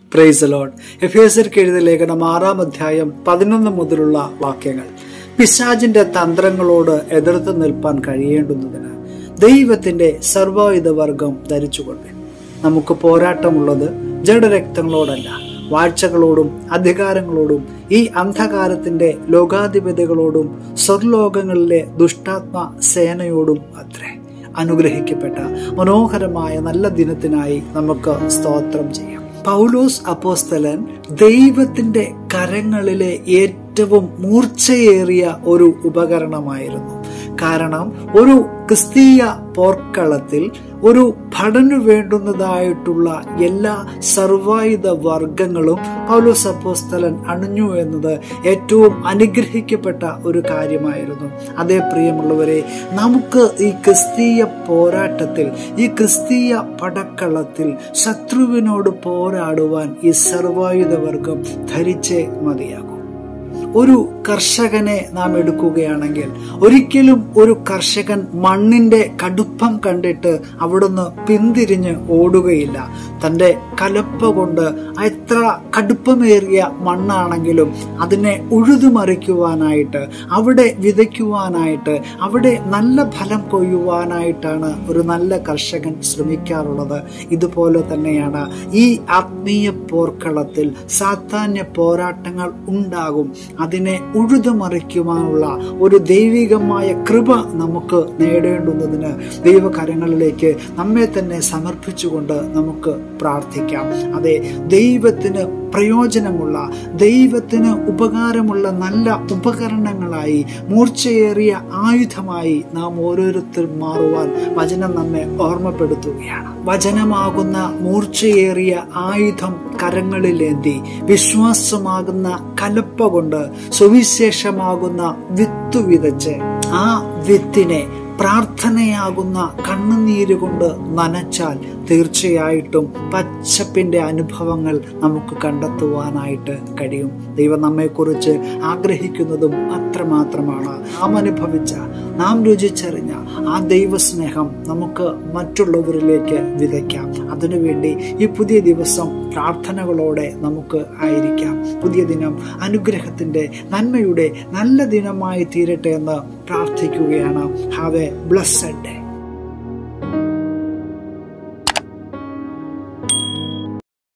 price load എഫേസർക്ക് എഴുതിയ ലേഖനം ആറാം അധ്യായം പതിനൊന്ന് മുതലുള്ള വാക്യങ്ങൾ പിശാജിന്റെ തന്ത്രങ്ങളോട് എതിർത്ത് നിൽപ്പാൻ കഴിയേണ്ടുന്നതിന് ദൈവത്തിന്റെ സർവായുധ വർഗം ധരിച്ചുകൊണ്ട് നമുക്ക് പോരാട്ടമുള്ളത് ജഡരക്തങ്ങളോടല്ല വാഴ്ചകളോടും അധികാരങ്ങളോടും ഈ അന്ധകാരത്തിന്റെ ലോകാധിപതികളോടും സ്വർലോകങ്ങളിലെ ദുഷ്ടാത്മ സേനയോടും അത്രേ അനുഗ്രഹിക്കപ്പെട്ട മനോഹരമായ നല്ല ദിനത്തിനായി നമുക്ക് സ്തോത്രം ചെയ്യാം പൗലോസ് അപ്പോസ്തലൻ ദൈവത്തിന്റെ കരങ്ങളിലെ ഏറ്റവും മൂർച്ചയേറിയ ഒരു ഉപകരണമായിരുന്നു കാരണം ഒരു ക്രിസ്തീയ പോർക്കളത്തിൽ ഒരു ഭടനു വേണ്ടുന്നതായിട്ടുള്ള എല്ലാ സർവായുധ വർഗങ്ങളും പൗലോസ് അപ്പോസ്തലൻ അണിഞ്ഞു എന്നത് ഏറ്റവും അനുഗ്രഹിക്കപ്പെട്ട ഒരു കാര്യമായിരുന്നു അതേ പ്രിയമുള്ളവരെ നമുക്ക് ഈ ക്രിസ്തീയ പോരാട്ടത്തിൽ ഈ ക്രിസ്തീയ പടക്കളത്തിൽ ശത്രുവിനോട് പോരാടുവാൻ ഈ സർവായുധ വർഗം ധരിച്ചേ മതിയാകും ഒരു കർഷകനെ നാം എടുക്കുകയാണെങ്കിൽ ഒരിക്കലും ഒരു കർഷകൻ മണ്ണിന്റെ കടുപ്പം കണ്ടിട്ട് അവിടുന്ന് പിന്തിരിഞ്ഞ് ഓടുകയില്ല തന്റെ കലപ്പ കൊണ്ട് എത്ര കടുപ്പമേറിയ മണ്ണാണെങ്കിലും അതിനെ ഉഴുതുമറിക്കുവാനായിട്ട് അവിടെ വിതയ്ക്കുവാനായിട്ട് അവിടെ നല്ല ഫലം കൊയ്യുവാനായിട്ടാണ് ഒരു നല്ല കർഷകൻ ശ്രമിക്കാറുള്ളത് ഇതുപോലെ തന്നെയാണ് ഈ ആത്മീയ പോർക്കളത്തിൽ സാധാന്യ പോരാട്ടങ്ങൾ ഉണ്ടാകും അതിനെ ഉഴുതുമറിക്കുവാനുള്ള ഒരു ദൈവികമായ കൃപ നമുക്ക് നേടേണ്ടുന്നതിന് ദൈവകരങ്ങളിലേക്ക് നമ്മെ തന്നെ സമർപ്പിച്ചുകൊണ്ട് നമുക്ക് പ്രാർത്ഥിക്കാം അതെ ദൈവത്തിന് പ്രയോജനമുള്ള ദൈവത്തിന് ഉപകാരമുള്ള നല്ല ഉപകരണങ്ങളായി മൂർച്ചയേറിയ ആയുധമായി നാം ഓരോരുത്തരും മാറുവാൻ വചനം നമ്മെ ഓർമ്മപ്പെടുത്തുകയാണ് വചനമാകുന്ന മൂർച്ചയേറിയ ആയുധം കരങ്ങളിലേന്തി വിശ്വാസമാകുന്ന കലപ്പ കൊണ്ട് സുവിശേഷമാകുന്ന വിത്തു വിതച്ച് ആ വിത്തിനെ പ്രാർത്ഥനയാകുന്ന കണ്ണുനീര് കൊണ്ട് നനച്ചാൽ തീർച്ചയായിട്ടും പച്ചപ്പിന്റെ അനുഭവങ്ങൾ നമുക്ക് കണ്ടെത്തുവാനായിട്ട് കഴിയും ദൈവം നമ്മെക്കുറിച്ച് ആഗ്രഹിക്കുന്നതും അത്രമാത്രമാണ് നാം അനുഭവിച്ച നാം രുചിച്ചറിഞ്ഞ ആ ദൈവസ്നേഹം നമുക്ക് മറ്റുള്ളവരിലേക്ക് വിതയ്ക്കാം അതിനുവേണ്ടി ഈ പുതിയ ദിവസം പ്രാർത്ഥനകളോടെ നമുക്ക് ആയിരിക്കാം പുതിയ ദിനം അനുഗ്രഹത്തിന്റെ നന്മയുടെ നല്ല ദിനമായി തീരട്ടെ എന്ന് പ്രാർത്ഥിക്കുകയാണ് ഹാവ് എ ബ്ലസ്സഡ് ഡേ